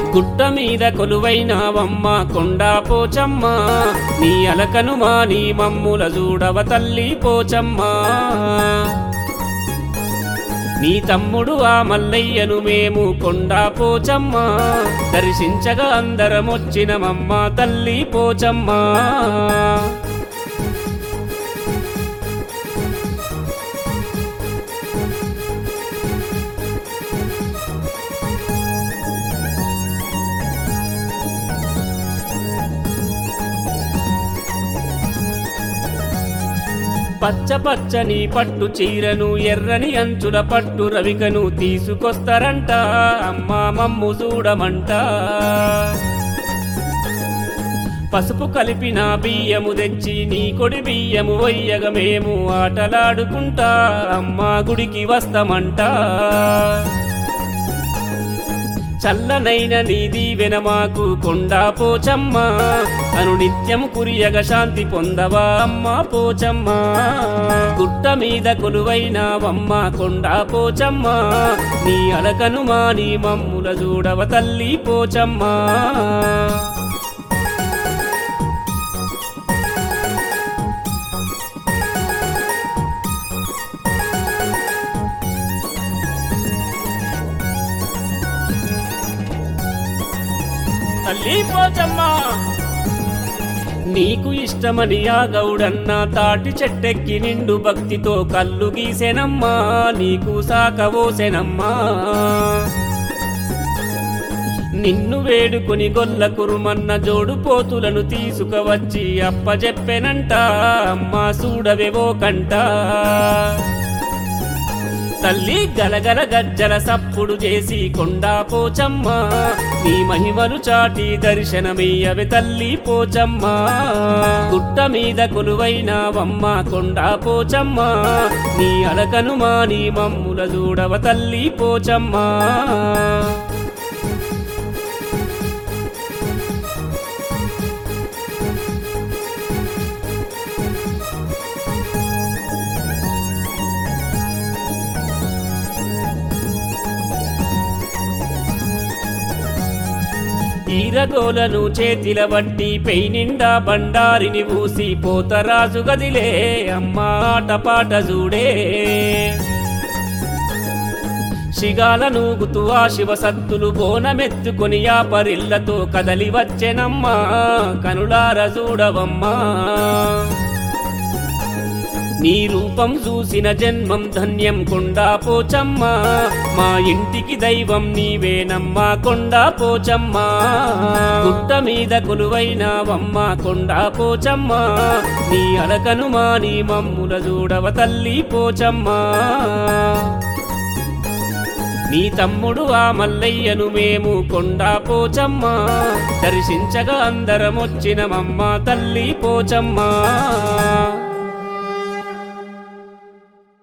గుట్ట మీద కొలువైనావమ్మ కొండా పోచమ్మ నీ అలకను మాని మమ్ముల చూడవ తల్లి పోచమ్మ నీ తమ్ముడు ఆ మల్లయ్యను మేము కొండా పోచమ్మ దర్శించగా అందరమొచ్చినమమ్మ తల్లి పోచమ్మ పచ్చ పచ్చని పట్టు చీరను ఎర్రని అంచుల పట్టు రవికను తీసుకొస్తారంట అమ్మా మమ్ము చూడమంట పసుపు కలిపిన బియ్యము తెచ్చి నీ కొడి బియ్యము వయ్యగ మేము ఆటలాడుకుంటా అమ్మా గుడికి వస్తామంట చల్లనైన నీ దీవెన మాకు కొండా పోచమ్మ అను నిత్యము కురియగ శాంతి పొందవా అమ్మ పోచమ్మ గుట్ట మీద కొలువైనావమ్మ కొండా పోచమ్మ నీ అలకను మాని మమ్ముల చూడవ తల్లి పోచమ్మ తల్లి పోచమ్మ నీకు ఇష్టమని ఆ గౌడన్న తాటి చెట్టెక్కి నిండు భక్తితో కళ్ళు గీసెనమ్మా నీకు సాకవోసెనమ్మా నిన్ను వేడుకొని గొల్ల కురుమన్న జోడు పోతులను తీసుకువచ్చి అప్పజెప్పెనంట అమ్మా చూడవేవో కంట తల్లి గలగల గజ్జల సప్పుడు చేసి కొండా పోచమ్మ నీ మహిమను చాటి దర్శనమయ్యవే తల్లి పోచమ్మ గుట్ట మీద కొలువైనావమ్మ కొండా పోచమ్మ నీ అలకను మాని మమ్ముల చూడవ తల్లి పోచమ్మ ఈరగోలను చేతిల బట్టి పెయి నిండా బండారిని ఊసి పోతరాజు గదిలే అమ్మాట పాట చూడే శిగాల నూగుతూ ఆ శివ సత్తులు బోనమెత్తుకొని ఆ పరిల్లతో కదలి వచ్చెనమ్మా కనులార చూడవమ్మా నీ రూపం చూసిన జన్మం ధన్యం కొండా పోచమ్మ మా ఇంటికి దైవం నీవేనమ్మా కొండా పోచమ్మ గుట్ట మీద కొలువైనావమ్మ కొండా పోచమ్మ నీ అలకను మాని మమ్ముల చూడవ తల్లి పోచమ్మ నీ తమ్ముడు ఆ మల్లయ్యను మేము కొండా పోచమ్మ దర్శించగా అందరమొచ్చినమమ్మ తల్లి పోచమ్మ